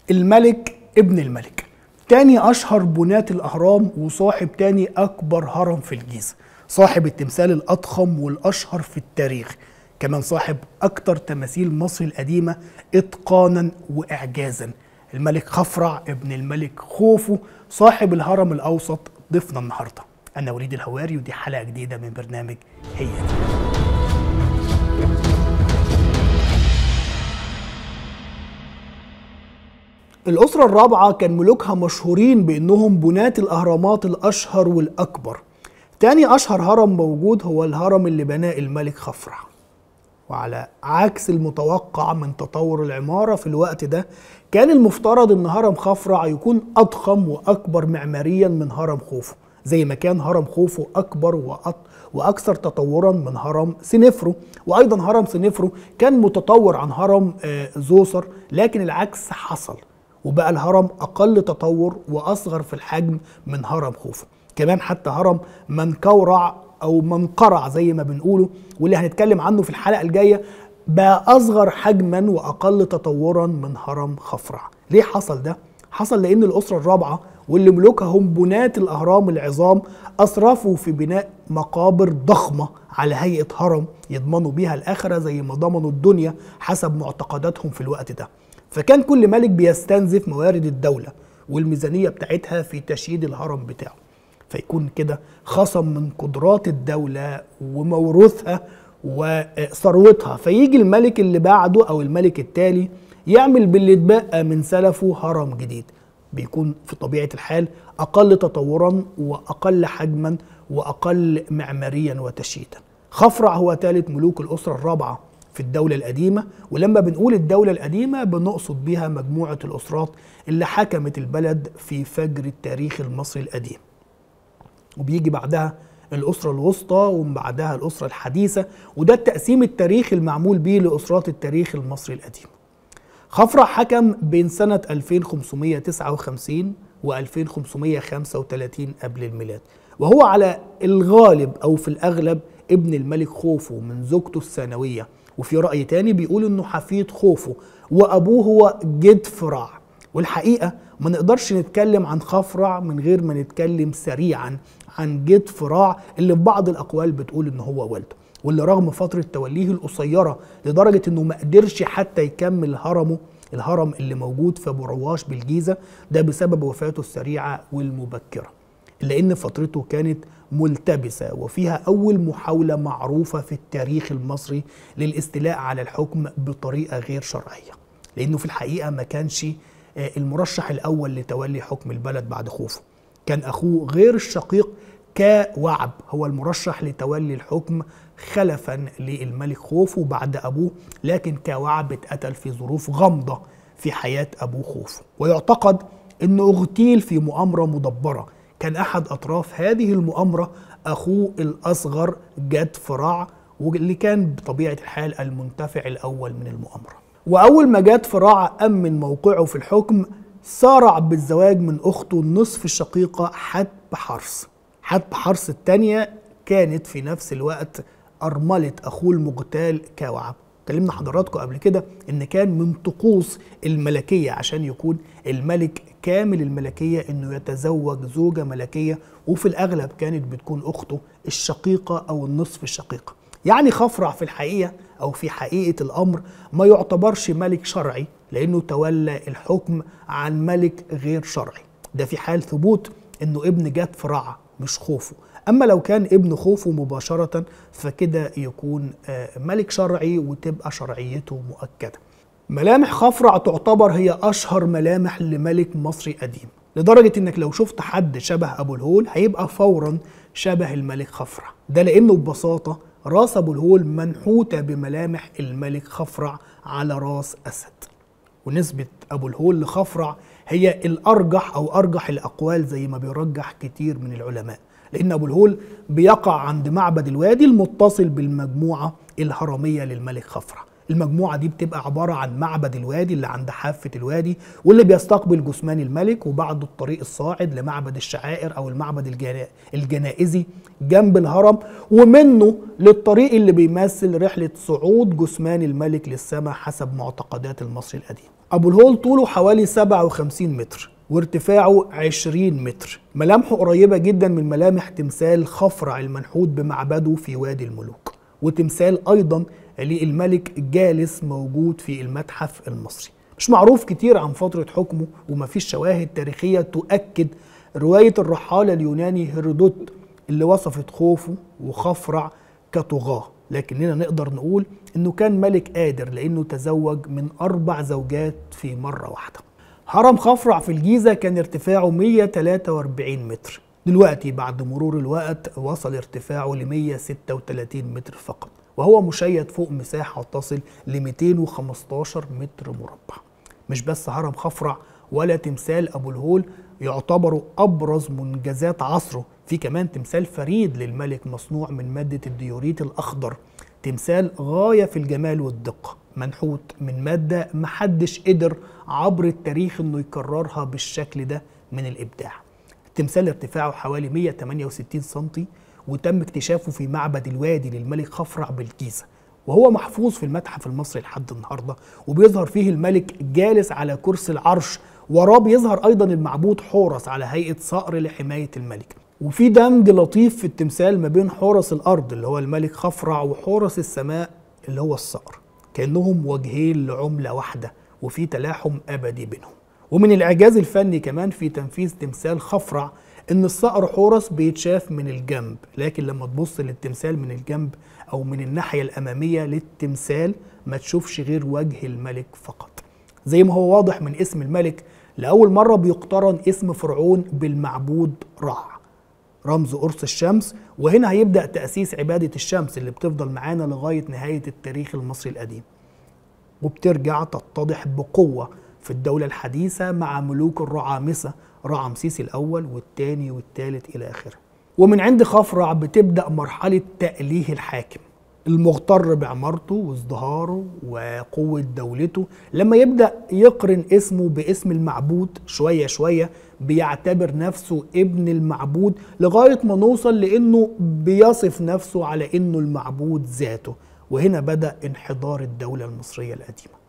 الملك ابن الملك تاني أشهر بناة الأهرام وصاحب تاني أكبر هرم في الجيزة صاحب التمثال الأضخم والأشهر في التاريخ كمان صاحب أكتر تماثيل مصر القديمة إتقانا وإعجازا الملك خفرع ابن الملك خوفو صاحب الهرم الأوسط ضيفنا النهاردة أنا وليد الهواري ودي حلقة جديدة من برنامج هي دي. الأسرة الرابعة كان ملوكها مشهورين بأنهم بناة الأهرامات الأشهر والأكبر تاني أشهر هرم موجود هو الهرم اللي بناه الملك خفرع وعلى عكس المتوقع من تطور العمارة في الوقت ده كان المفترض أن هرم خفرع يكون أضخم وأكبر معماريا من هرم خوفو زي ما كان هرم خوفو أكبر وأط... وأكثر تطورا من هرم سنفرو وأيضا هرم سنفرو كان متطور عن هرم آه، زوسر لكن العكس حصل وبقى الهرم أقل تطور وأصغر في الحجم من هرم خوفو كمان حتى هرم منكورع أو منقرع زي ما بنقوله واللي هنتكلم عنه في الحلقة الجاية بقى أصغر حجما وأقل تطورا من هرم خفرع ليه حصل ده؟ حصل لأن الأسرة الرابعة واللي ملوكها هم بناة الأهرام العظام أسرفوا في بناء مقابر ضخمة على هيئة هرم يضمنوا بيها الآخرة زي ما ضمنوا الدنيا حسب معتقداتهم في الوقت ده فكان كل ملك بيستنزف موارد الدولة والميزانية بتاعتها في تشييد الهرم بتاعه فيكون كده خصم من قدرات الدولة وموروثها وثروتها فيجي الملك اللي بعده أو الملك التالي يعمل باللي اتبقى من سلفه هرم جديد بيكون في طبيعة الحال أقل تطورا وأقل حجما وأقل معماريا وتشييدا خفرع هو ثالث ملوك الأسرة الرابعة في الدولة القديمة ولما بنقول الدولة القديمة بنقصد بها مجموعة الأسرات اللي حكمت البلد في فجر التاريخ المصري القديم وبيجي بعدها الأسرة الوسطى ومن بعدها الأسرة الحديثة وده التقسيم التاريخي المعمول به لأسرات التاريخ المصري القديم خفرع حكم بين سنة 2559 و 2535 قبل الميلاد وهو على الغالب أو في الأغلب ابن الملك خوفو من زوجته الثانوية وفي رأي تاني بيقول إنه حفيد خوفو وأبوه هو جد فرع والحقيقة ما نقدرش نتكلم عن خفرع من غير ما نتكلم سريعا عن جد فراع اللي في بعض الأقوال بتقول إن هو والده واللي رغم فترة توليه القصيرة لدرجة إنه ما قدرش حتى يكمل هرمه الهرم اللي موجود في أبو رواش بالجيزة ده بسبب وفاته السريعة والمبكرة إلا إن فترته كانت ملتبسة وفيها أول محاولة معروفة في التاريخ المصري للاستيلاء على الحكم بطريقة غير شرعية لأنه في الحقيقة ما كانش المرشح الأول لتولي حكم البلد بعد خوفه كان أخوه غير الشقيق كوعب هو المرشح لتولي الحكم خلفا للملك خوفو بعد أبوه لكن كوعب اتقتل في ظروف غامضة في حياة أبوه خوفو ويعتقد أنه اغتيل في مؤامرة مدبرة كان أحد أطراف هذه المؤامرة أخوه الأصغر جد فراع واللي كان بطبيعة الحال المنتفع الأول من المؤامرة وأول ما جاد فراع أمن موقعه في الحكم سارع بالزواج من أخته النصف الشقيقة حتب حرس حتب حرس الثانية كانت في نفس الوقت أرملة أخوه المغتال كوعب كلمنا حضراتكم قبل كده ان كان من طقوس الملكيه عشان يكون الملك كامل الملكيه انه يتزوج زوجه ملكيه وفي الاغلب كانت بتكون اخته الشقيقه او النصف الشقيقه يعني خفرع في الحقيقه او في حقيقه الامر ما يعتبرش ملك شرعي لانه تولى الحكم عن ملك غير شرعي ده في حال ثبوت انه ابن جات فرع مش خوفه اما لو كان ابن خوفه مباشره فكده يكون ملك شرعي وتبقى شرعيته مؤكده ملامح خفرع تعتبر هي اشهر ملامح لملك مصري قديم لدرجه انك لو شفت حد شبه ابو الهول هيبقى فورا شبه الملك خفرع ده لانه ببساطه راس ابو الهول منحوته بملامح الملك خفرع على راس اسد ونسبه ابو الهول لخفرع هي الارجح او ارجح الاقوال زي ما بيرجح كتير من العلماء لان ابو الهول بيقع عند معبد الوادي المتصل بالمجموعه الهرميه للملك خفرع المجموعة دي بتبقى عبارة عن معبد الوادي اللي عند حافة الوادي واللي بيستقبل جثمان الملك وبعده الطريق الصاعد لمعبد الشعائر أو المعبد الجنا- الجنائزي جنب الهرم ومنه للطريق اللي بيمثل رحلة صعود جثمان الملك للسماء حسب معتقدات المصري القديم أبو الهول طوله حوالي 57 متر وارتفاعه 20 متر ملامحه قريبة جدا من ملامح تمثال خفرع المنحوت بمعبده في وادي الملوك وتمثال أيضا للملك جالس موجود في المتحف المصري مش معروف كتير عن فترة حكمه ومفيش شواهد تاريخية تؤكد رواية الرحالة اليوناني هيرودوت اللي وصفت خوفه وخفرع كطغاة لكننا نقدر نقول انه كان ملك قادر لانه تزوج من اربع زوجات في مرة واحدة هرم خفرع في الجيزة كان ارتفاعه 143 متر دلوقتي بعد مرور الوقت وصل ارتفاعه ل 136 متر فقط وهو مشيد فوق مساحة تصل ل 215 متر مربع مش بس هرم خفرع ولا تمثال أبو الهول يعتبروا أبرز منجزات عصره في كمان تمثال فريد للملك مصنوع من مادة الديوريت الأخضر تمثال غاية في الجمال والدقة منحوت من مادة محدش قدر عبر التاريخ انه يكررها بالشكل ده من الإبداع التمثال ارتفاعه حوالي 168 سنتي وتم اكتشافه في معبد الوادي للملك خفرع بالجيزة وهو محفوظ في المتحف المصري لحد النهارده وبيظهر فيه الملك جالس على كرسي العرش وراه بيظهر ايضا المعبود حورس على هيئه صقر لحمايه الملك وفي دمج لطيف في التمثال ما بين حورس الارض اللي هو الملك خفرع وحورس السماء اللي هو الصقر كانهم وجهين لعمله واحده وفي تلاحم ابدي بينهم ومن الاعجاز الفني كمان في تنفيذ تمثال خفرع ان الصقر حورس بيتشاف من الجنب لكن لما تبص للتمثال من الجنب او من الناحيه الاماميه للتمثال ما تشوفش غير وجه الملك فقط زي ما هو واضح من اسم الملك لاول مره بيقترن اسم فرعون بالمعبود رع رمز قرص الشمس وهنا هيبدا تاسيس عباده الشمس اللي بتفضل معانا لغايه نهايه التاريخ المصري القديم وبترجع تتضح بقوة في الدولة الحديثة مع ملوك الرعامسة رعمسيس الأول والثاني والثالث إلى آخره ومن عند خفرع بتبدأ مرحلة تأليه الحاكم المغتر بعمارته وازدهاره وقوة دولته لما يبدأ يقرن اسمه باسم المعبود شوية شوية بيعتبر نفسه ابن المعبود لغاية ما نوصل لأنه بيصف نفسه على أنه المعبود ذاته وهنا بدأ انحدار الدولة المصرية القديمة